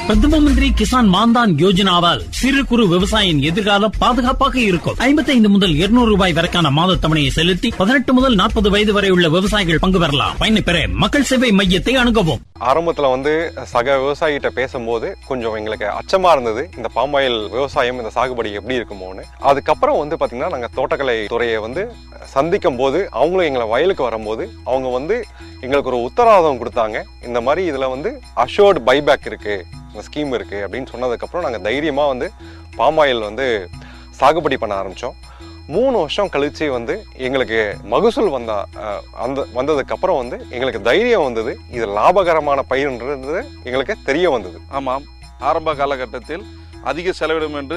பிரதம மந்திரி கிசான் மான்தான் யோஜனாவால் சிறு குறு விவசாயியின் எதிர்காலம் பாதுகாப்பாக இருக்கும் ஐம்பத்தைந்து முதல் இருநூறு ரூபாய் வரைக்கான மாத தவணையை செலுத்தி பதினெட்டு முதல் நாற்பது வயது வரை உள்ள விவசாயிகள் பங்கு பெறலாம் பயனை பெற மக்கள் சேவை மையத்தை அணுகவும் ஆரம்பத்தில் வந்து சக விவசாயிகிட்ட பேசும்போது கொஞ்சம் எங்களுக்கு அச்சமா இருந்தது இந்த பாமாயில் விவசாயம் இந்த சாகுபடி எப்படி இருக்குமோன்னு அதுக்கப்புறம் வந்து பார்த்தீங்கன்னா நாங்கள் தோட்டக்கலை துறையை வந்து சந்திக்கும் போது அவங்களும் எங்களை வயலுக்கு வரும்போது அவங்க வந்து எங்களுக்கு ஒரு உத்தரவாதம் கொடுத்தாங்க இந்த மாதிரி இதில் வந்து அஷோர்டு பைபேக் இருக்கு இந்த ஸ்கீம் இருக்கு அப்படின்னு சொன்னதுக்கப்புறம் நாங்கள் தைரியமாக வந்து பாமாயில் வந்து சாகுபடி பண்ண ஆரம்பித்தோம் மூணு வருஷம் கழிச்சு வந்து எங்களுக்கு மகசூல் வந்த அஹ், அந்த வந்ததுக்கு அப்புறம் வந்து எங்களுக்கு தைரியம் வந்தது இது லாபகரமான பயிர்ன்றது எங்களுக்கு தெரிய வந்தது ஆமாம் ஆரம்ப காலகட்டத்தில் அதிக செலவிடும் என்று